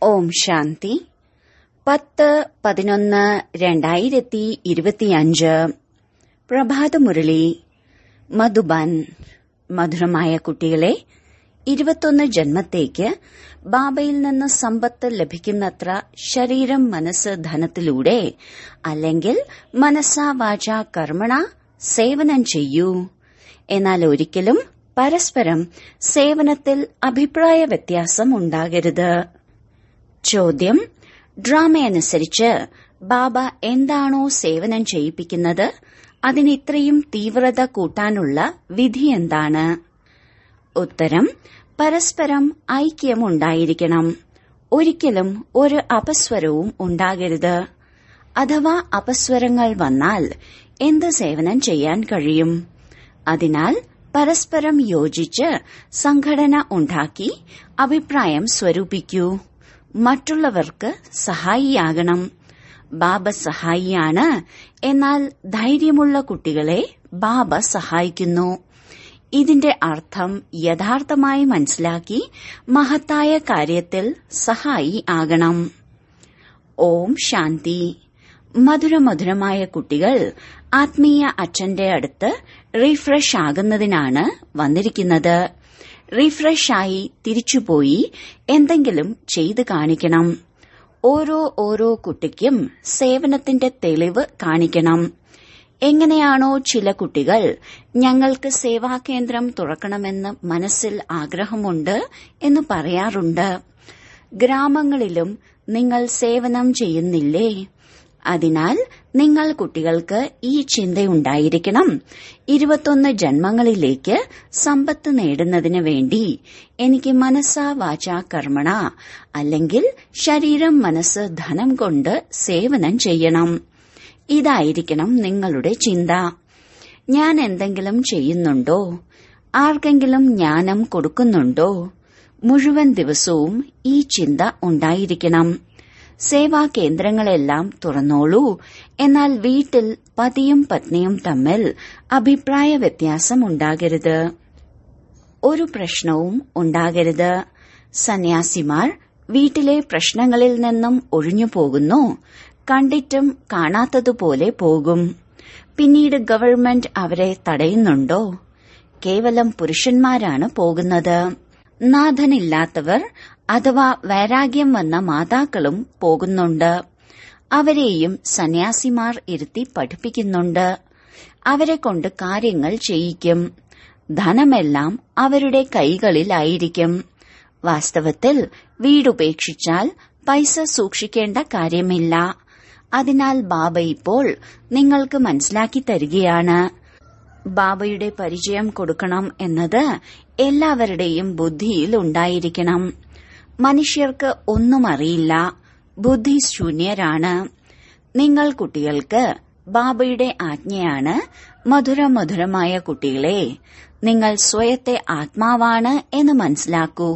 ഓം ശാന്തി പത്ത് പതിനൊന്ന് രണ്ടായിരത്തി ഇരുപത്തിയഞ്ച് പ്രഭാതമുരളി മധുബൻ മധുരമായ കുട്ടികളെ ഇരുപത്തൊന്ന് ജന്മത്തേക്ക് ബാബയിൽ നിന്ന് സമ്പത്ത് ലഭിക്കുന്നത്ര ശരീരം മനസ്സ് ധനത്തിലൂടെ അല്ലെങ്കിൽ മനസ്സാ വാച കർമ്മണ സേവനം ചെയ്യൂ എന്നാൽ ഒരിക്കലും പരസ്പരം സേവനത്തിൽ അഭിപ്രായ വ്യത്യാസം ഉണ്ടാകരുത് ചോദ്യം ഡ്രാമയനുസരിച്ച് ബാബ എന്താണോ സേവനം ചെയ്യിപ്പിക്കുന്നത് അതിന് ഇത്രയും തീവ്രത കൂട്ടാനുള്ള വിധി എന്താണ് ഉത്തരം പരസ്പരം ഐക്യമുണ്ടായിരിക്കണം ഒരിക്കലും ഒരു അപസ്വരവും ഉണ്ടാകരുത് അഥവാ അപസ്വരങ്ങൾ വന്നാൽ എന്ത് സേവനം ചെയ്യാൻ കഴിയും അതിനാൽ പരസ്പരം യോജിച്ച് സംഘടന ഉണ്ടാക്കി അഭിപ്രായം സ്വരൂപിക്കൂ മറ്റുള്ളവർക്ക് സഹായിയാകണം ബാബ സഹായിയാണ് എന്നാൽ ധൈര്യമുള്ള കുട്ടികളെ ബാബ സഹായിക്കുന്നു ഇതിന്റെ അർത്ഥം യഥാർത്ഥമായി മനസ്സിലാക്കി മഹത്തായ കാര്യത്തിൽ സഹായി ആകണം ഓം ശാന്തി മധുരമധുരമായ കുട്ടികൾ ആത്മീയ അച്ഛന്റെ അടുത്ത് റീഫ്രഷ് ആകുന്നതിനാണ് വന്നിരിക്കുന്നത് റീഫ്രഷായി തിരിച്ചുപോയി എന്തെങ്കിലും ചെയ്തു കാണിക്കണം ഓരോ ഓരോ കുട്ടിക്കും സേവനത്തിന്റെ തെളിവ് കാണിക്കണം എങ്ങനെയാണോ ചില കുട്ടികൾ ഞങ്ങൾക്ക് സേവാകേന്ദ്രം തുറക്കണമെന്ന് മനസ്സിൽ ആഗ്രഹമുണ്ട് എന്ന് പറയാറുണ്ട് ഗ്രാമങ്ങളിലും നിങ്ങൾ സേവനം ചെയ്യുന്നില്ലേ അതിനാൽ നിങ്ങൾ കുട്ടികൾക്ക് ഈ ചിന്തയുണ്ടായിരിക്കണം ഇരുപത്തൊന്ന് ജന്മങ്ങളിലേക്ക് സമ്പത്ത് നേടുന്നതിന് വേണ്ടി എനിക്ക് മനസ്സാ വാച കർമ്മണ അല്ലെങ്കിൽ ശരീരം മനസ്സ് ധനം കൊണ്ട് സേവനം ചെയ്യണം ഇതായിരിക്കണം നിങ്ങളുടെ ചിന്ത ഞാൻ എന്തെങ്കിലും ചെയ്യുന്നുണ്ടോ ആർക്കെങ്കിലും ജ്ഞാനം കൊടുക്കുന്നുണ്ടോ മുഴുവൻ ദിവസവും ഈ ചിന്ത ഉണ്ടായിരിക്കണം സേവാ കേന്ദ്രങ്ങളെല്ലാം തുറന്നോളൂ എന്നാൽ വീട്ടിൽ പതിയും പത്നിയും തമ്മിൽ അഭിപ്രായ വ്യത്യാസം ഉണ്ടാകരുത് ഒരു പ്രശ്നവും ഉണ്ടാകരുത് സന്യാസിമാർ വീട്ടിലെ പ്രശ്നങ്ങളിൽ നിന്നും ഒഴിഞ്ഞു പോകുന്നു കണ്ടിട്ടും കാണാത്തതുപോലെ പോകും പിന്നീട് ഗവൺമെന്റ് അവരെ തടയുന്നുണ്ടോ കേവലം പുരുഷന്മാരാണ് പോകുന്നത് നാഥനില്ലാത്തവർ അഥവാ വൈരാഗ്യം വന്ന മാതാക്കളും പോകുന്നുണ്ട് അവരെയും സന്യാസിമാർ ഇരുത്തി പഠിപ്പിക്കുന്നുണ്ട് അവരെ കൊണ്ട് കാര്യങ്ങൾ ചെയ്യിക്കും ധനമെല്ലാം അവരുടെ കൈകളിലായിരിക്കും വാസ്തവത്തിൽ വീടുപേക്ഷിച്ചാൽ പൈസ സൂക്ഷിക്കേണ്ട കാര്യമില്ല അതിനാൽ ബാബ ഇപ്പോൾ നിങ്ങൾക്ക് മനസ്സിലാക്കി തരികയാണ് ബാബയുടെ പരിചയം കൊടുക്കണം എന്നത് എല്ലാവരുടെയും ബുദ്ധിയിൽ ഉണ്ടായിരിക്കണം മനുഷ്യർക്ക് ഒന്നും അറിയില്ല ബുദ്ധി ശൂന്യരാണ് നിങ്ങൾ കുട്ടികൾക്ക് ബാബയുടെ ആജ്ഞയാണ് മധുര മധുരമായ കുട്ടികളെ നിങ്ങൾ സ്വയത്തെ ആത്മാവാണ് എന്ന് മനസ്സിലാക്കൂ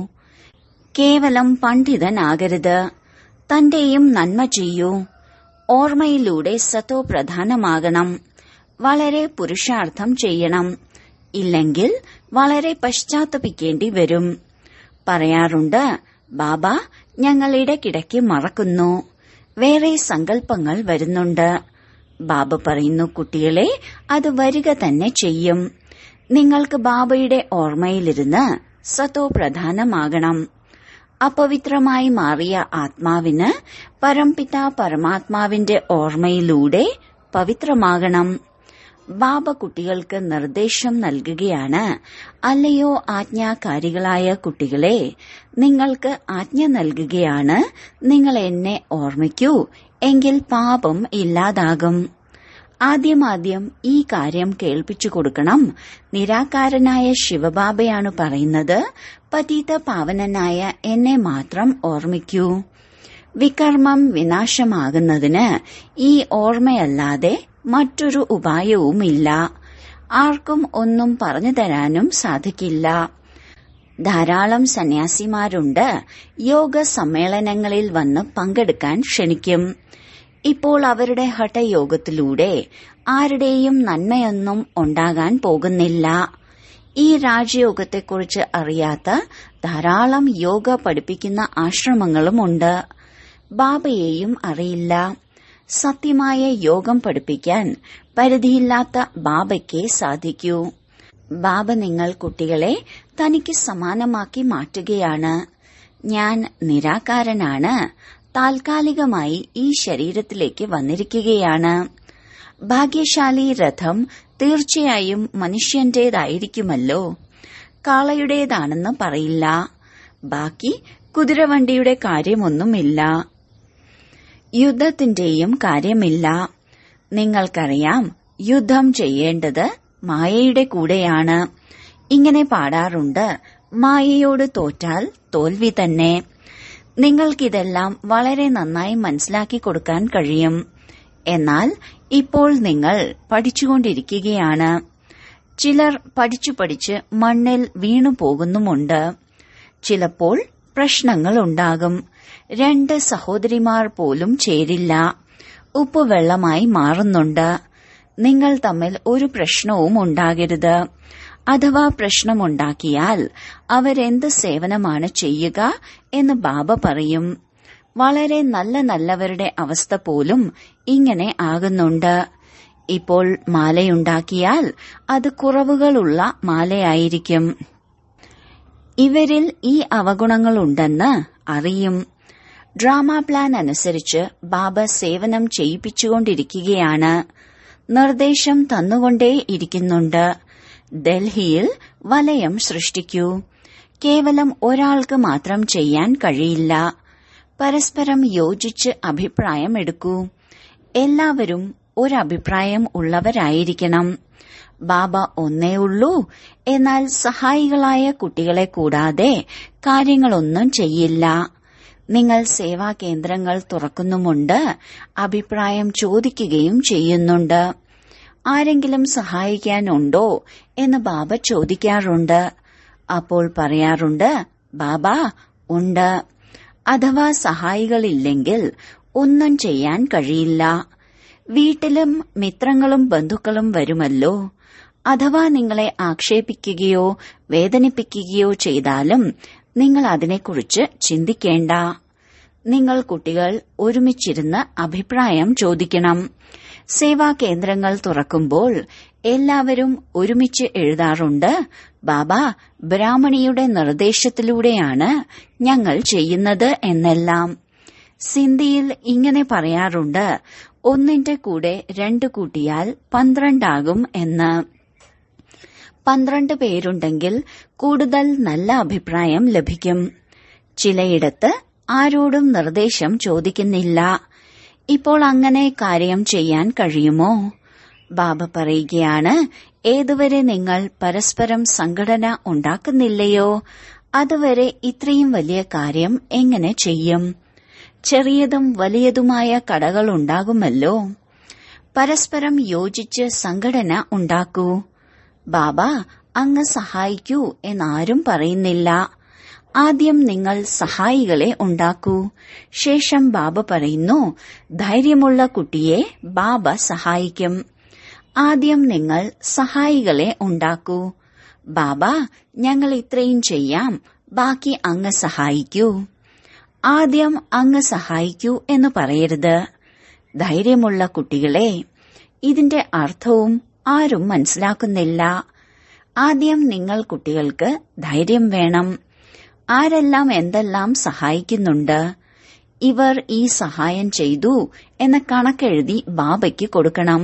കേവലം പണ്ഡിതനാകരുത് തന്റെയും നന്മ ചെയ്യൂ ഓർമ്മയിലൂടെ സത്തോ പ്രധാനമാകണം വളരെ പുരുഷാർത്ഥം ചെയ്യണം ഇല്ലെങ്കിൽ വളരെ പശ്ചാത്തപിക്കേണ്ടി വരും പറയാറുണ്ട് ബാബ ഞങ്ങൾ ഇടയ്ക്കിടയ്ക്ക് മറക്കുന്നു വേറെ സങ്കല്പങ്ങൾ വരുന്നുണ്ട് ബാബ പറയുന്നു കുട്ടികളെ അത് വരിക തന്നെ ചെയ്യും നിങ്ങൾക്ക് ബാബയുടെ ഓർമ്മയിലിരുന്ന് സത്തോ പ്രധാനമാകണം അപവിത്രമായി മാറിയ ആത്മാവിന് പരംപിത പരമാത്മാവിന്റെ ഓർമ്മയിലൂടെ പവിത്രമാകണം ബാബ കുട്ടികൾക്ക് നിർദ്ദേശം നൽകുകയാണ് അല്ലയോ ആജ്ഞാകാരികളായ കുട്ടികളെ നിങ്ങൾക്ക് ആജ്ഞ നൽകുകയാണ് നിങ്ങൾ എന്നെ ഓർമ്മിക്കൂ എങ്കിൽ പാപം ഇല്ലാതാകും ആദ്യമാദ്യം ഈ കാര്യം കേൾപ്പിച്ചു കൊടുക്കണം നിരാകാരനായ ശിവബാബയാണ് പറയുന്നത് പതീത പാവനനായ എന്നെ മാത്രം ഓർമ്മിക്കൂ വികർമ്മം വിനാശമാകുന്നതിന് ഈ ഓർമ്മയല്ലാതെ മറ്റൊരു ഉപായവുമില്ല ആർക്കും ഒന്നും പറഞ്ഞു തരാനും സാധിക്കില്ല ധാരാളം സന്യാസിമാരുണ്ട് യോഗ സമ്മേളനങ്ങളിൽ വന്ന് പങ്കെടുക്കാൻ ക്ഷണിക്കും ഇപ്പോൾ അവരുടെ ഹഠയോഗത്തിലൂടെ ആരുടെയും നന്മയൊന്നും ഉണ്ടാകാൻ പോകുന്നില്ല ഈ രാജയോഗത്തെക്കുറിച്ച് അറിയാത്ത ധാരാളം യോഗ പഠിപ്പിക്കുന്ന ആശ്രമങ്ങളുമുണ്ട് ബാബയെയും അറിയില്ല സത്യമായ യോഗം പഠിപ്പിക്കാൻ പരിധിയില്ലാത്ത ബാബയ്ക്കേ സാധിക്കൂ ബാബ നിങ്ങൾ കുട്ടികളെ തനിക്ക് സമാനമാക്കി മാറ്റുകയാണ് ഞാൻ നിരാകാരനാണ് താൽക്കാലികമായി ഈ ശരീരത്തിലേക്ക് വന്നിരിക്കുകയാണ് ഭാഗ്യശാലി രഥം തീർച്ചയായും മനുഷ്യന്റേതായിരിക്കുമല്ലോ കാളയുടേതാണെന്ന് പറയില്ല ബാക്കി കുതിരവണ്ടിയുടെ കാര്യമൊന്നുമില്ല യുദ്ധത്തിന്റെയും കാര്യമില്ല നിങ്ങൾക്കറിയാം യുദ്ധം ചെയ്യേണ്ടത് മായയുടെ കൂടെയാണ് ഇങ്ങനെ പാടാറുണ്ട് മായയോട് തോറ്റാൽ തോൽവി തന്നെ നിങ്ങൾക്കിതെല്ലാം വളരെ നന്നായി മനസ്സിലാക്കി കൊടുക്കാൻ കഴിയും എന്നാൽ ഇപ്പോൾ നിങ്ങൾ പഠിച്ചുകൊണ്ടിരിക്കുകയാണ് ചിലർ പഠിച്ചു പഠിച്ച് മണ്ണിൽ വീണു പോകുന്നുമുണ്ട് ചിലപ്പോൾ പ്രശ്നങ്ങൾ ഉണ്ടാകും രണ്ട് സഹോദരിമാർ പോലും ചേരില്ല ഉപ്പുവെള്ളമായി മാറുന്നുണ്ട് നിങ്ങൾ തമ്മിൽ ഒരു പ്രശ്നവും ഉണ്ടാകരുത് അഥവാ പ്രശ്നമുണ്ടാക്കിയാൽ അവരെന്ത് സേവനമാണ് ചെയ്യുക എന്ന് ബാബ പറയും വളരെ നല്ല നല്ലവരുടെ അവസ്ഥ പോലും ഇങ്ങനെ ആകുന്നുണ്ട് ഇപ്പോൾ മാലയുണ്ടാക്കിയാൽ അത് കുറവുകളുള്ള മാലയായിരിക്കും ഇവരിൽ ഈ അവഗുണങ്ങളുണ്ടെന്ന് അറിയും ഡ്രാമ പ്ലാൻ അനുസരിച്ച് ബാബ സേവനം ചെയ്യിപ്പിച്ചുകൊണ്ടിരിക്കുകയാണ് നിർദ്ദേശം തന്നുകൊണ്ടേ ഇരിക്കുന്നുണ്ട് ഡൽഹിയിൽ വലയം സൃഷ്ടിക്കൂ കേവലം ഒരാൾക്ക് മാത്രം ചെയ്യാൻ കഴിയില്ല പരസ്പരം യോജിച്ച് അഭിപ്രായം എടുക്കൂ എല്ലാവരും ഒരഭിപ്രായം ഉള്ളവരായിരിക്കണം ബാബ ഒന്നേ ഉള്ളൂ എന്നാൽ സഹായികളായ കുട്ടികളെ കൂടാതെ കാര്യങ്ങളൊന്നും ചെയ്യില്ല നിങ്ങൾ സേവാ കേന്ദ്രങ്ങൾ തുറക്കുന്നുമുണ്ട് അഭിപ്രായം ചോദിക്കുകയും ചെയ്യുന്നുണ്ട് ആരെങ്കിലും സഹായിക്കാനുണ്ടോ എന്ന് ബാബ ചോദിക്കാറുണ്ട് അപ്പോൾ പറയാറുണ്ട് ബാബ ഉണ്ട് അഥവാ സഹായികളില്ലെങ്കിൽ ഒന്നും ചെയ്യാൻ കഴിയില്ല വീട്ടിലും മിത്രങ്ങളും ബന്ധുക്കളും വരുമല്ലോ അഥവാ നിങ്ങളെ ആക്ഷേപിക്കുകയോ വേദനിപ്പിക്കുകയോ ചെയ്താലും നിങ്ങൾ അതിനെക്കുറിച്ച് ചിന്തിക്കേണ്ട നിങ്ങൾ കുട്ടികൾ ഒരുമിച്ചിരുന്ന് അഭിപ്രായം ചോദിക്കണം സേവാ കേന്ദ്രങ്ങൾ തുറക്കുമ്പോൾ എല്ലാവരും ഒരുമിച്ച് എഴുതാറുണ്ട് ബാബ ബ്രാഹ്മണിയുടെ നിർദ്ദേശത്തിലൂടെയാണ് ഞങ്ങൾ ചെയ്യുന്നത് എന്നെല്ലാം സിന്ധിയിൽ ഇങ്ങനെ പറയാറുണ്ട് ഒന്നിന്റെ കൂടെ രണ്ട് കൂട്ടിയാൽ പന്ത്രണ്ടാകും എന്ന് പന്ത്രണ്ട് പേരുണ്ടെങ്കിൽ കൂടുതൽ നല്ല അഭിപ്രായം ലഭിക്കും ചിലയിടത്ത് ആരോടും നിർദ്ദേശം ചോദിക്കുന്നില്ല ഇപ്പോൾ അങ്ങനെ കാര്യം ചെയ്യാൻ കഴിയുമോ ബാബ പറയുകയാണ് ഏതുവരെ നിങ്ങൾ പരസ്പരം സംഘടന ഉണ്ടാക്കുന്നില്ലയോ അതുവരെ ഇത്രയും വലിയ കാര്യം എങ്ങനെ ചെയ്യും ചെറിയതും വലിയതുമായ കടകൾ ഉണ്ടാകുമല്ലോ പരസ്പരം യോജിച്ച് സംഘടന ഉണ്ടാക്കൂ ബാബ അങ്ങ് സഹായിക്കൂ എന്നാരും പറയുന്നില്ല ആദ്യം നിങ്ങൾ സഹായികളെ ഉണ്ടാക്കൂ ശേഷം ബാബ പറയുന്നു ധൈര്യമുള്ള കുട്ടിയെ ബാബ സഹായിക്കും ആദ്യം നിങ്ങൾ സഹായികളെ ഉണ്ടാക്കൂ ബാബ ഞങ്ങൾ ഇത്രയും ചെയ്യാം ബാക്കി അങ്ങ് സഹായിക്കൂ ആദ്യം അങ്ങ് സഹായിക്കൂ എന്ന് പറയരുത് ധൈര്യമുള്ള കുട്ടികളെ ഇതിന്റെ അർത്ഥവും ആരും മനസ്സിലാക്കുന്നില്ല ആദ്യം നിങ്ങൾ കുട്ടികൾക്ക് ധൈര്യം വേണം ആരെല്ലാം എന്തെല്ലാം സഹായിക്കുന്നുണ്ട് ഇവർ ഈ സഹായം ചെയ്തു എന്ന കണക്കെഴുതി ബാബയ്ക്ക് കൊടുക്കണം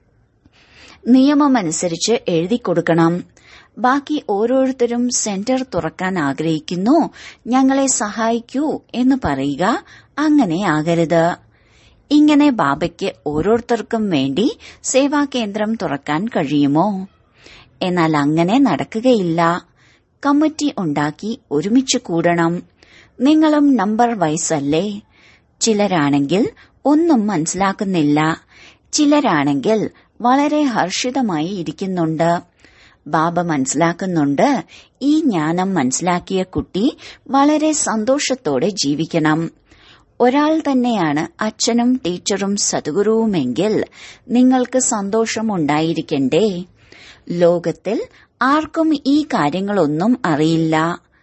നിയമമനുസരിച്ച് എഴുതി കൊടുക്കണം ബാക്കി ഓരോരുത്തരും സെന്റർ തുറക്കാൻ ആഗ്രഹിക്കുന്നു ഞങ്ങളെ സഹായിക്കൂ എന്ന് പറയുക അങ്ങനെ ആകരുത് ഇങ്ങനെ ബാബയ്ക്ക് ഓരോരുത്തർക്കും വേണ്ടി സേവാകേന്ദ്രം തുറക്കാൻ കഴിയുമോ എന്നാൽ അങ്ങനെ നടക്കുകയില്ല കമ്മിറ്റി ഉണ്ടാക്കി ഒരുമിച്ച് കൂടണം നിങ്ങളും നമ്പർ വൈസല്ലേ ചിലരാണെങ്കിൽ ഒന്നും മനസ്സിലാക്കുന്നില്ല ചിലരാണെങ്കിൽ വളരെ ഹർഷിതമായി ഇരിക്കുന്നുണ്ട് ബാബ മനസ്സിലാക്കുന്നുണ്ട് ഈ ജ്ഞാനം മനസ്സിലാക്കിയ കുട്ടി വളരെ സന്തോഷത്തോടെ ജീവിക്കണം ഒരാൾ തന്നെയാണ് അച്ഛനും ടീച്ചറും സദ്ഗുരുവുമെങ്കിൽ നിങ്ങൾക്ക് സന്തോഷമുണ്ടായിരിക്കണ്ടേ ലോകത്തിൽ ആർക്കും ഈ കാര്യങ്ങളൊന്നും അറിയില്ല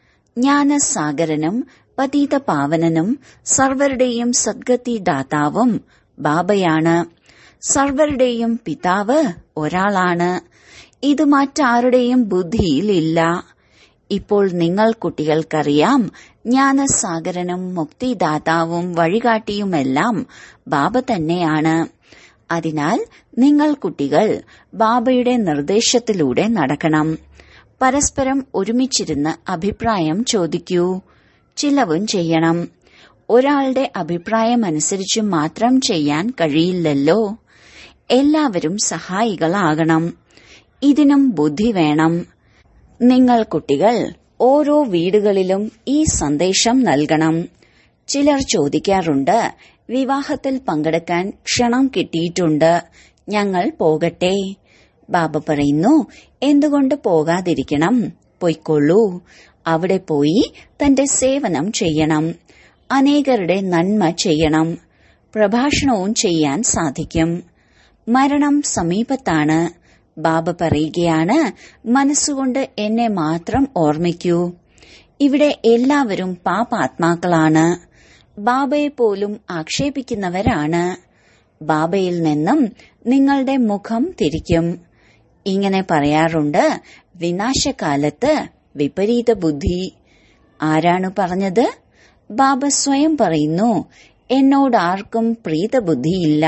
ജ്ഞാനസാഗരനും പതീത പാവനനും സർവരുടെയും സദ്ഗതി ദാതാവും ബാബയാണ് സർവരുടെയും പിതാവ് ഒരാളാണ് ഇത് മറ്റാരുടെയും ബുദ്ധിയിൽ ഇല്ല ഇപ്പോൾ നിങ്ങൾ കുട്ടികൾക്കറിയാം ജ്ഞാനസാഗരനും മുക്തിദാതാവും വഴികാട്ടിയുമെല്ലാം ബാബ തന്നെയാണ് അതിനാൽ നിങ്ങൾ കുട്ടികൾ ബാബയുടെ നിർദ്ദേശത്തിലൂടെ നടക്കണം പരസ്പരം ഒരുമിച്ചിരുന്ന് അഭിപ്രായം ചോദിക്കൂ ചിലവും ചെയ്യണം ഒരാളുടെ അഭിപ്രായമനുസരിച്ച് മാത്രം ചെയ്യാൻ കഴിയില്ലല്ലോ എല്ലാവരും സഹായികളാകണം ഇതിനും ബുദ്ധി വേണം നിങ്ങൾ കുട്ടികൾ ഓരോ വീടുകളിലും ഈ സന്ദേശം നൽകണം ചിലർ ചോദിക്കാറുണ്ട് വിവാഹത്തിൽ പങ്കെടുക്കാൻ ക്ഷണം കിട്ടിയിട്ടുണ്ട് ഞങ്ങൾ പോകട്ടെ ബാബ പറയുന്നു എന്തുകൊണ്ട് പോകാതിരിക്കണം പൊയ്ക്കൊള്ളൂ അവിടെ പോയി തന്റെ സേവനം ചെയ്യണം അനേകരുടെ നന്മ ചെയ്യണം പ്രഭാഷണവും ചെയ്യാൻ സാധിക്കും മരണം സമീപത്താണ് ബാബ പറയുകയാണ് മനസ്സുകൊണ്ട് എന്നെ മാത്രം ഓർമ്മിക്കൂ ഇവിടെ എല്ലാവരും പാപാത്മാക്കളാണ് ബാബയെ പോലും ആക്ഷേപിക്കുന്നവരാണ് ബാബയിൽ നിന്നും നിങ്ങളുടെ മുഖം തിരിക്കും ഇങ്ങനെ പറയാറുണ്ട് വിനാശകാലത്ത് വിപരീത ബുദ്ധി ആരാണ് പറഞ്ഞത് ബാബ സ്വയം പറയുന്നു എന്നോട് ആർക്കും പ്രീതബുദ്ധിയില്ല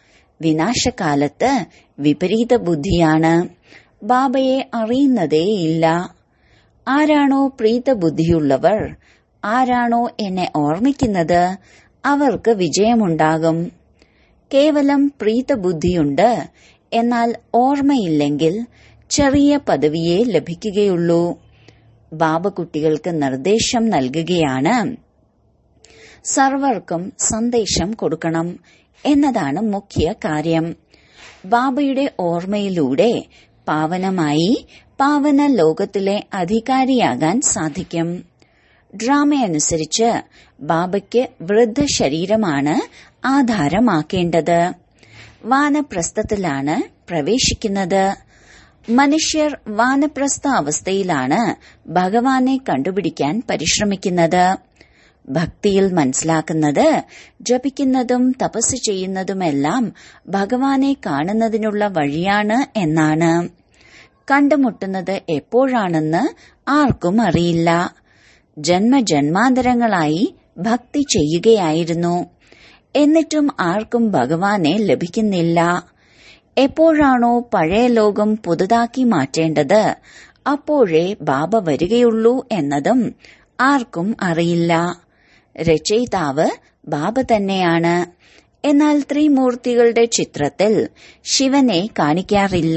വിനാശകാലത്ത് വിപരീത ബുദ്ധിയാണ് ബാബയെ അറിയുന്നതേയില്ല ആരാണോ പ്രീതബുദ്ധിയുള്ളവർ ആരാണോ എന്നെ ഓർമ്മിക്കുന്നത് അവർക്ക് വിജയമുണ്ടാകും കേവലം പ്രീതബുദ്ധിയുണ്ട് എന്നാൽ ഓർമ്മയില്ലെങ്കിൽ ചെറിയ പദവിയെ ലഭിക്കുകയുള്ളൂ ബാബ കുട്ടികൾക്ക് നിർദ്ദേശം നൽകുകയാണ് സർവർക്കും സന്ദേശം കൊടുക്കണം എന്നതാണ് മുഖ്യ കാര്യം ബാബയുടെ ഓർമ്മയിലൂടെ പാവനമായി പാവന ലോകത്തിലെ അധികാരിയാകാൻ സാധിക്കും ഡ്രാമയനുസരിച്ച് ബാബയ്ക്ക് വൃദ്ധ ശരീരമാണ് ആധാരമാക്കേണ്ടത് വാനപ്രസ്ഥത്തിലാണ് പ്രവേശിക്കുന്നത് മനുഷ്യർ വാനപ്രസ്ഥ അവസ്ഥയിലാണ് ഭഗവാനെ കണ്ടുപിടിക്കാൻ പരിശ്രമിക്കുന്നത് ഭക്തിയിൽ മനസ്സിലാക്കുന്നത് ജപിക്കുന്നതും തപസ് ചെയ്യുന്നതുമെല്ലാം ഭഗവാനെ കാണുന്നതിനുള്ള വഴിയാണ് എന്നാണ് കണ്ടുമുട്ടുന്നത് എപ്പോഴാണെന്ന് ആർക്കും അറിയില്ല ജന്മജന്മാന്തരങ്ങളായി ഭക്തി ചെയ്യുകയായിരുന്നു എന്നിട്ടും ആർക്കും ഭഗവാനെ ലഭിക്കുന്നില്ല എപ്പോഴാണോ പഴയ ലോകം പുതുതാക്കി മാറ്റേണ്ടത് അപ്പോഴേ ബാബ വരികയുള്ളൂ എന്നതും ആർക്കും അറിയില്ല രചയിതാവ് ബാബ തന്നെയാണ് എന്നാൽ ത്രിമൂർത്തികളുടെ ചിത്രത്തിൽ ശിവനെ കാണിക്കാറില്ല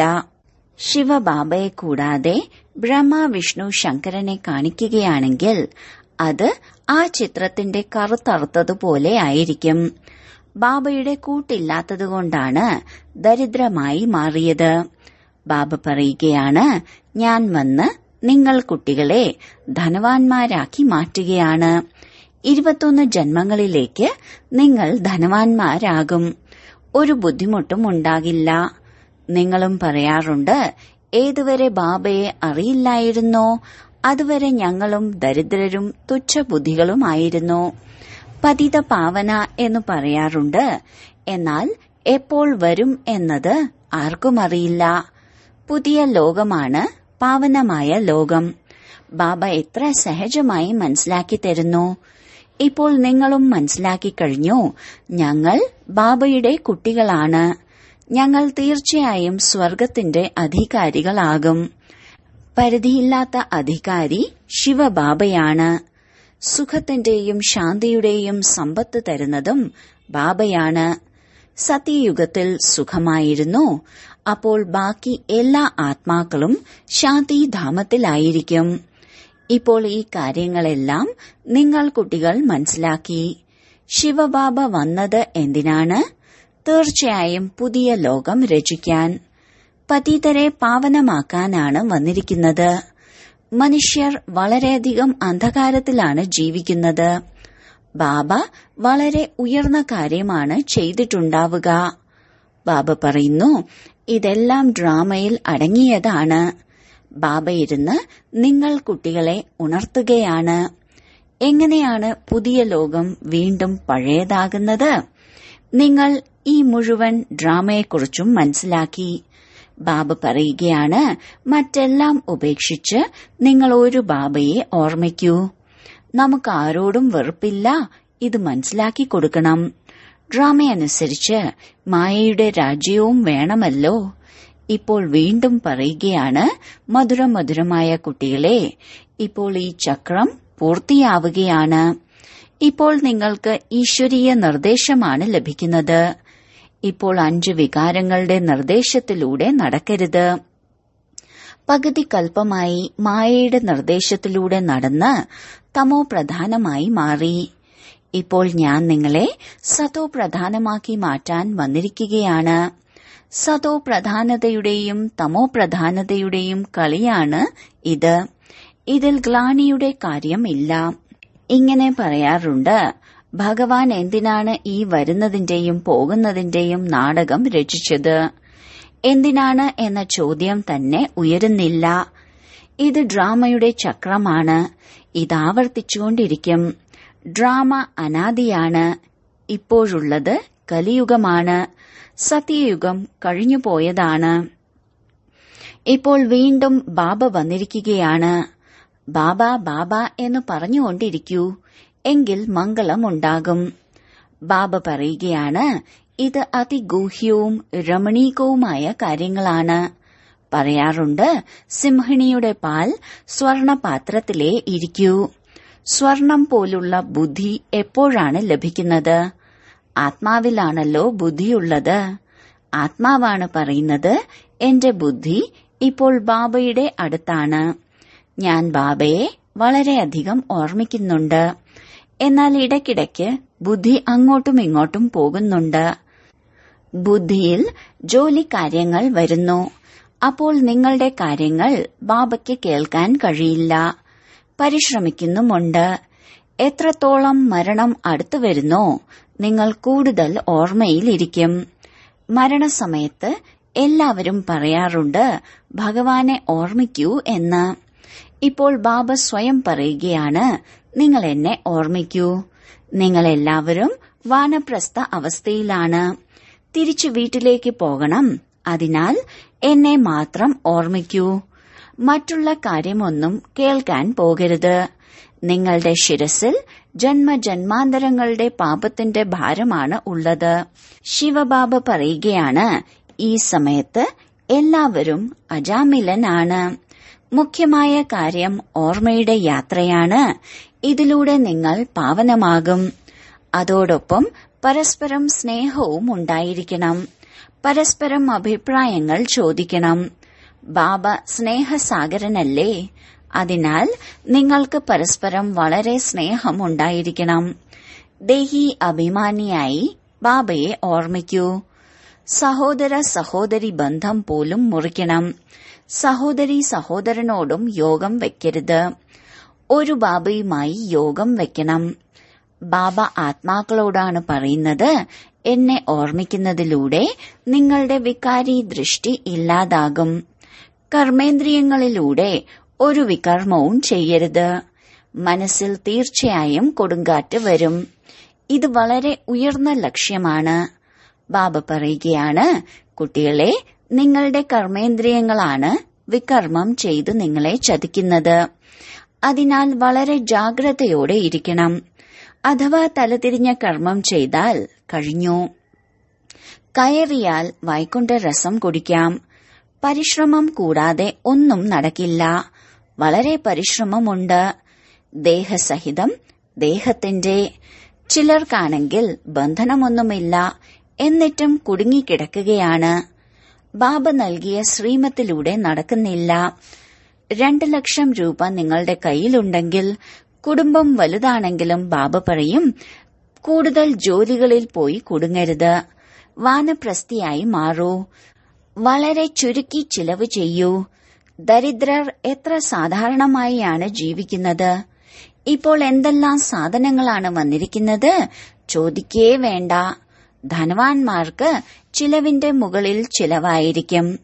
ശിവബാബയെ കൂടാതെ ബ്രഹ്മ വിഷ്ണു ശങ്കരനെ കാണിക്കുകയാണെങ്കിൽ അത് ആ ചിത്രത്തിന്റെ കറുത്തറുത്തതുപോലെ ആയിരിക്കും ബാബയുടെ കൂട്ടില്ലാത്തതുകൊണ്ടാണ് ദരിദ്രമായി മാറിയത് ബാബ പറയുകയാണ് ഞാൻ വന്ന് നിങ്ങൾ കുട്ടികളെ ധനവാന്മാരാക്കി മാറ്റുകയാണ് ഇരുപത്തൊന്ന് ജന്മങ്ങളിലേക്ക് നിങ്ങൾ ധനവാന്മാരാകും ഒരു ബുദ്ധിമുട്ടും ഉണ്ടാകില്ല നിങ്ങളും പറയാറുണ്ട് ഏതുവരെ ബാബയെ അറിയില്ലായിരുന്നോ അതുവരെ ഞങ്ങളും ദരിദ്രരും തുച്ഛബുദ്ധികളുമായിരുന്നു പതിത പാവന എന്ന് പറയാറുണ്ട് എന്നാൽ എപ്പോൾ വരും എന്നത് ആർക്കും അറിയില്ല പുതിയ ലോകമാണ് പാവനമായ ലോകം ബാബ എത്ര സഹജമായി മനസ്സിലാക്കി തരുന്നു ഇപ്പോൾ നിങ്ങളും മനസ്സിലാക്കി കഴിഞ്ഞു ഞങ്ങൾ ബാബയുടെ കുട്ടികളാണ് ഞങ്ങൾ തീർച്ചയായും സ്വർഗത്തിന്റെ അധികാരികളാകും പരിധിയില്ലാത്ത അധികാരി ശിവബാബയാണ് സുഖത്തിന്റെയും ശാന്തിയുടെയും സമ്പത്ത് തരുന്നതും ബാബയാണ് സത്യയുഗത്തിൽ സുഖമായിരുന്നു അപ്പോൾ ബാക്കി എല്ലാ ആത്മാക്കളും ശാന്തിധാമത്തിലായിരിക്കും ഇപ്പോൾ ഈ കാര്യങ്ങളെല്ലാം നിങ്ങൾ കുട്ടികൾ മനസ്സിലാക്കി ശിവബാബ വന്നത് എന്തിനാണ് തീർച്ചയായും പുതിയ ലോകം രചിക്കാൻ പതിതരെ പാവനമാക്കാനാണ് വന്നിരിക്കുന്നത് മനുഷ്യർ വളരെയധികം അന്ധകാരത്തിലാണ് ജീവിക്കുന്നത് ബാബ വളരെ ഉയർന്ന കാര്യമാണ് ചെയ്തിട്ടുണ്ടാവുക ബാബ പറയുന്നു ഇതെല്ലാം ഡ്രാമയിൽ അടങ്ങിയതാണ് ബാബ ഇരുന്ന് നിങ്ങൾ കുട്ടികളെ ഉണർത്തുകയാണ് എങ്ങനെയാണ് പുതിയ ലോകം വീണ്ടും പഴയതാകുന്നത് നിങ്ങൾ ഈ മുഴുവൻ ഡ്രാമയെക്കുറിച്ചും മനസ്സിലാക്കി ബാബ പറയുകയാണ് മറ്റെല്ലാം ഉപേക്ഷിച്ച് നിങ്ങൾ ഒരു ബാബയെ ഓർമ്മിക്കൂ നമുക്ക് ആരോടും വെറുപ്പില്ല ഇത് മനസ്സിലാക്കി കൊടുക്കണം ഡ്രാമയനുസരിച്ച് മായയുടെ രാജ്യവും വേണമല്ലോ ഇപ്പോൾ വീണ്ടും പറയുകയാണ് മധുരം മധുരമായ കുട്ടികളെ ഇപ്പോൾ ഈ ചക്രം പൂർത്തിയാവുകയാണ് ഇപ്പോൾ നിങ്ങൾക്ക് ഈശ്വരീയ നിർദ്ദേശമാണ് ലഭിക്കുന്നത് ഇപ്പോൾ അഞ്ച് വികാരങ്ങളുടെ നിർദ്ദേശത്തിലൂടെ നടക്കരുത് പകുതി കൽപ്പമായി മായയുടെ നിർദ്ദേശത്തിലൂടെ നടന്ന് തമോ പ്രധാനമായി മാറി ഇപ്പോൾ ഞാൻ നിങ്ങളെ സതോ പ്രധാനമാക്കി മാറ്റാൻ വന്നിരിക്കുകയാണ് സതോ പ്രധാനതയുടെയും തമോ പ്രധാനതയുടെയും കളിയാണ് ഇത് ഇതിൽ ഗ്ലാനിയുടെ കാര്യമില്ല ഇങ്ങനെ പറയാറുണ്ട് ഭഗവാൻ എന്തിനാണ് ഈ വരുന്നതിന്റെയും പോകുന്നതിന്റെയും നാടകം രചിച്ചത് എന്തിനാണ് എന്ന ചോദ്യം തന്നെ ഉയരുന്നില്ല ഇത് ഡ്രാമയുടെ ചക്രമാണ് ഇതാവർത്തിച്ചുകൊണ്ടിരിക്കും ഡ്രാമ അനാദിയാണ് ഇപ്പോഴുള്ളത് കലിയുഗമാണ് സത്യയുഗം കഴിഞ്ഞുപോയതാണ് ഇപ്പോൾ വീണ്ടും ബാബ വന്നിരിക്കുകയാണ് ബാബ ബാബ എന്ന് പറഞ്ഞുകൊണ്ടിരിക്കൂ എങ്കിൽ മംഗളമുണ്ടാകും ബാബ പറയുകയാണ് ഇത് അതിഗൂഹ്യവും രമണീകവുമായ കാര്യങ്ങളാണ് പറയാറുണ്ട് സിംഹിണിയുടെ പാൽ സ്വർണപാത്രത്തിലേ ഇരിക്കൂ സ്വർണം പോലുള്ള ബുദ്ധി എപ്പോഴാണ് ലഭിക്കുന്നത് ആത്മാവിലാണല്ലോ ബുദ്ധിയുള്ളത് ആത്മാവാണ് പറയുന്നത് എന്റെ ബുദ്ധി ഇപ്പോൾ ബാബയുടെ അടുത്താണ് ഞാൻ ബാബയെ വളരെയധികം ഓർമ്മിക്കുന്നുണ്ട് എന്നാൽ ഇടയ്ക്കിടയ്ക്ക് ബുദ്ധി അങ്ങോട്ടും ഇങ്ങോട്ടും പോകുന്നുണ്ട് ബുദ്ധിയിൽ ജോലി കാര്യങ്ങൾ വരുന്നു അപ്പോൾ നിങ്ങളുടെ കാര്യങ്ങൾ ബാബയ്ക്ക് കേൾക്കാൻ കഴിയില്ല പരിശ്രമിക്കുന്നുമുണ്ട് എത്രത്തോളം മരണം അടുത്തു വരുന്നോ നിങ്ങൾ കൂടുതൽ ഓർമ്മയിലിരിക്കും മരണസമയത്ത് എല്ലാവരും പറയാറുണ്ട് ഭഗവാനെ ഓർമ്മിക്കൂ എന്ന് ഇപ്പോൾ ബാബ സ്വയം പറയുകയാണ് നിങ്ങൾ എന്നെ ഓർമ്മിക്കൂ നിങ്ങൾ എല്ലാവരും വാനപ്രസ്ഥ അവസ്ഥയിലാണ് തിരിച്ചു വീട്ടിലേക്ക് പോകണം അതിനാൽ എന്നെ മാത്രം ഓർമ്മിക്കൂ മറ്റുള്ള കാര്യമൊന്നും കേൾക്കാൻ പോകരുത് നിങ്ങളുടെ ശിരസിൽ ജന്മജന്മാന്തരങ്ങളുടെ പാപത്തിന്റെ ഭാരമാണ് ഉള്ളത് ശിവബാബ പറയുകയാണ് ഈ സമയത്ത് എല്ലാവരും അജാമിലനാണ് മുഖ്യമായ കാര്യം ഓർമ്മയുടെ യാത്രയാണ് ഇതിലൂടെ നിങ്ങൾ പാവനമാകും അതോടൊപ്പം പരസ്പരം സ്നേഹവും ഉണ്ടായിരിക്കണം പരസ്പരം അഭിപ്രായങ്ങൾ ചോദിക്കണം ബാബ സ്നേഹസാഗരനല്ലേ അതിനാൽ നിങ്ങൾക്ക് പരസ്പരം വളരെ സ്നേഹമുണ്ടായിരിക്കണം ദേഹി അഭിമാനിയായി ബാബയെ ഓർമ്മിക്കൂ സഹോദര സഹോദരി ബന്ധം പോലും മുറിക്കണം സഹോദരി സഹോദരനോടും യോഗം വെക്കരുത് ഒരു ബാബയുമായി യോഗം വെക്കണം ബാബ ആത്മാക്കളോടാണ് പറയുന്നത് എന്നെ ഓർമ്മിക്കുന്നതിലൂടെ നിങ്ങളുടെ വികാരി ദൃഷ്ടി ഇല്ലാതാകും കർമ്മേന്ദ്രിയങ്ങളിലൂടെ ഒരു വികർമ്മവും ചെയ്യരുത് മനസ്സിൽ തീർച്ചയായും കൊടുങ്കാറ്റ് വരും ഇത് വളരെ ഉയർന്ന ലക്ഷ്യമാണ് ബാബ പറയുകയാണ് കുട്ടികളെ നിങ്ങളുടെ കർമ്മേന്ദ്രിയങ്ങളാണ് വികർമ്മം ചെയ്ത് നിങ്ങളെ ചതിക്കുന്നത് അതിനാൽ വളരെ ജാഗ്രതയോടെ ഇരിക്കണം അഥവാ തലതിരിഞ്ഞ കർമ്മം ചെയ്താൽ കഴിഞ്ഞു കയറിയാൽ വൈകുണ്ഠ രസം കുടിക്കാം പരിശ്രമം കൂടാതെ ഒന്നും നടക്കില്ല വളരെ പരിശ്രമമുണ്ട് ദേഹസഹിതം ദേഹത്തിന്റെ ചിലർക്കാണെങ്കിൽ ബന്ധനമൊന്നുമില്ല എന്നിട്ടും കുടുങ്ങിക്കിടക്കുകയാണ് ബാബ നൽകിയ ശ്രീമത്തിലൂടെ നടക്കുന്നില്ല രണ്ട് ലക്ഷം രൂപ നിങ്ങളുടെ കയ്യിലുണ്ടെങ്കിൽ കുടുംബം വലുതാണെങ്കിലും ബാബ പറയും കൂടുതൽ ജോലികളിൽ പോയി കുടുങ്ങരുത് വാനപ്രസ്ഥിയായി മാറൂ വളരെ ചുരുക്കി ചിലവ് ചെയ്യൂ ദരിദ്രർ എത്ര സാധാരണമായാണ് ജീവിക്കുന്നത് ഇപ്പോൾ എന്തെല്ലാം സാധനങ്ങളാണ് വന്നിരിക്കുന്നത് ചോദിക്കേ വേണ്ട ധനവാന്മാർക്ക് ചിലവിന്റെ മുകളിൽ ചിലവായിരിക്കും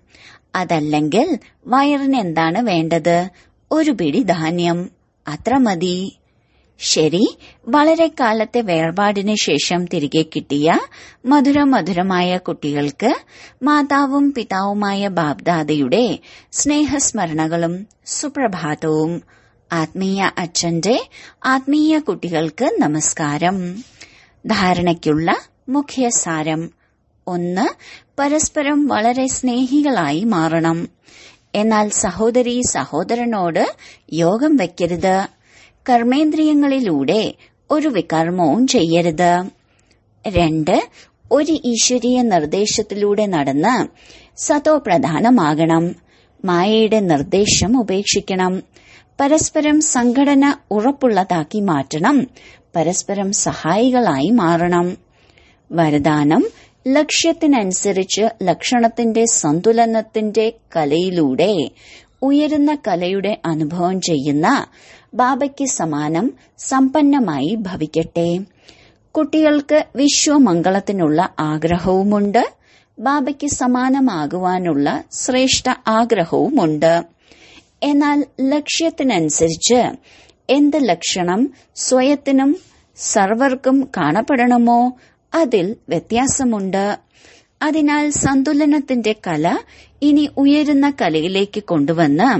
അതല്ലെങ്കിൽ വയറിന് എന്താണ് വേണ്ടത് ഒരു പിടി ധാന്യം അത്ര മതി ശരി വളരെ കാലത്തെ വേർപാടിന് ശേഷം തിരികെ കിട്ടിയ മധുര മധുരമായ കുട്ടികൾക്ക് മാതാവും പിതാവുമായ ബാബ്ദാദയുടെ സ്നേഹസ്മരണകളും സുപ്രഭാതവും ആത്മീയ അച്ഛന്റെ ആത്മീയ കുട്ടികൾക്ക് നമസ്കാരം ധാരണയ്ക്കുള്ള മുഖ്യ സാരം ഒന്ന് പരസ്പരം വളരെ സ്നേഹികളായി മാറണം എന്നാൽ സഹോദരി സഹോദരനോട് യോഗം വയ്ക്കരുത് കർമ്മേന്ദ്രിയങ്ങളിലൂടെ ഒരു വികർമ്മവും ചെയ്യരുത് രണ്ട് ഒരു ഈശ്വരീയ നിർദ്ദേശത്തിലൂടെ നടന്ന് സതോ പ്രധാനമാകണം മായയുടെ നിർദ്ദേശം ഉപേക്ഷിക്കണം പരസ്പരം സംഘടന ഉറപ്പുള്ളതാക്കി മാറ്റണം പരസ്പരം സഹായികളായി മാറണം വരദാനം ലക്ഷ്യത്തിനനുസരിച്ച് ലക്ഷണത്തിന്റെ സന്തുലനത്തിന്റെ കലയിലൂടെ ഉയരുന്ന കലയുടെ അനുഭവം ചെയ്യുന്ന ബാബയ്ക്ക് സമാനം സമ്പന്നമായി ഭവിക്കട്ടെ കുട്ടികൾക്ക് വിശ്വമംഗളത്തിനുള്ള ആഗ്രഹവുമുണ്ട് ബാബയ്ക്ക് സമാനമാകുവാനുള്ള ശ്രേഷ്ഠ ആഗ്രഹവുമുണ്ട് എന്നാൽ ലക്ഷ്യത്തിനനുസരിച്ച് എന്ത് ലക്ഷണം സ്വയത്തിനും സർവർക്കും കാണപ്പെടണമോ അതിൽ വ്യത്യാസമുണ്ട് അതിനാൽ സന്തുലനത്തിന്റെ കല ഇനി ഉയരുന്ന കലയിലേക്ക് കൊണ്ടുവന്ന്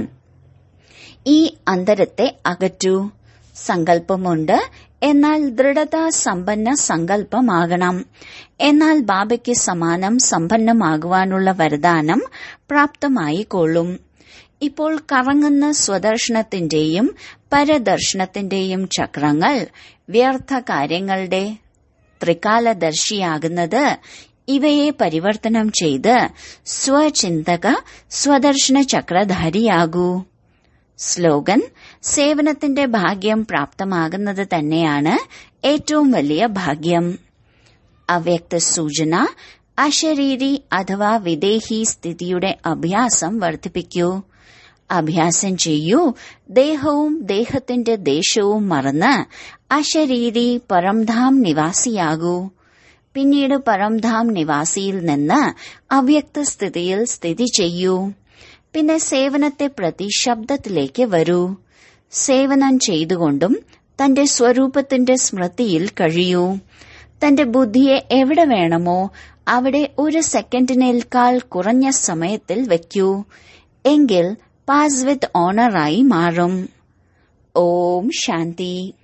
ഈ അന്തരത്തെ അകറ്റൂ സങ്കല്പമുണ്ട് എന്നാൽ ദൃഢത സമ്പന്ന സങ്കല്പമാകണം എന്നാൽ ബാബയ്ക്ക് സമാനം സമ്പന്നമാകുവാനുള്ള വരദാനം പ്രാപ്തമായി കൊള്ളും ഇപ്പോൾ കറങ്ങുന്ന സ്വദർശനത്തിന്റെയും പരദർശനത്തിന്റെയും ചക്രങ്ങൾ വ്യർത്ഥ കാര്യങ്ങളുടെ ത്രികാലദർശിയാകുന്നത് ഇവയെ പരിവർത്തനം ചെയ്ത് സ്വചിന്തക സ്വദർശന ചക്രധാരിയാകൂ സ്ലോഗൻ സേവനത്തിന്റെ ഭാഗ്യം പ്രാപ്തമാകുന്നത് തന്നെയാണ് ഏറ്റവും വലിയ ഭാഗ്യം അവ്യക്ത സൂചന അശരീരി അഥവാ വിദേഹി സ്ഥിതിയുടെ അഭ്യാസം വർദ്ധിപ്പിക്കൂ അഭ്യാസം ചെയ്യൂ ദേഹവും ദേഹത്തിന്റെ ദേശവും മറന്ന് അശരീരി പരംധാം നിവാസിയാകൂ പിന്നീട് പരംധാം നിവാസിയിൽ നിന്ന് അവ്യക്ത സ്ഥിതിയിൽ സ്ഥിതി ചെയ്യൂ പിന്നെ സേവനത്തെ പ്രതി ശബ്ദത്തിലേക്ക് വരൂ സേവനം ചെയ്തുകൊണ്ടും തന്റെ സ്വരൂപത്തിന്റെ സ്മൃതിയിൽ കഴിയൂ തന്റെ ബുദ്ധിയെ എവിടെ വേണമോ അവിടെ ഒരു സെക്കൻഡിനേക്കാൾ കുറഞ്ഞ സമയത്തിൽ വയ്ക്കൂ എങ്കിൽ പാസ് വിത്ത് ഓണറായി മാറും ഓം ശാന്തി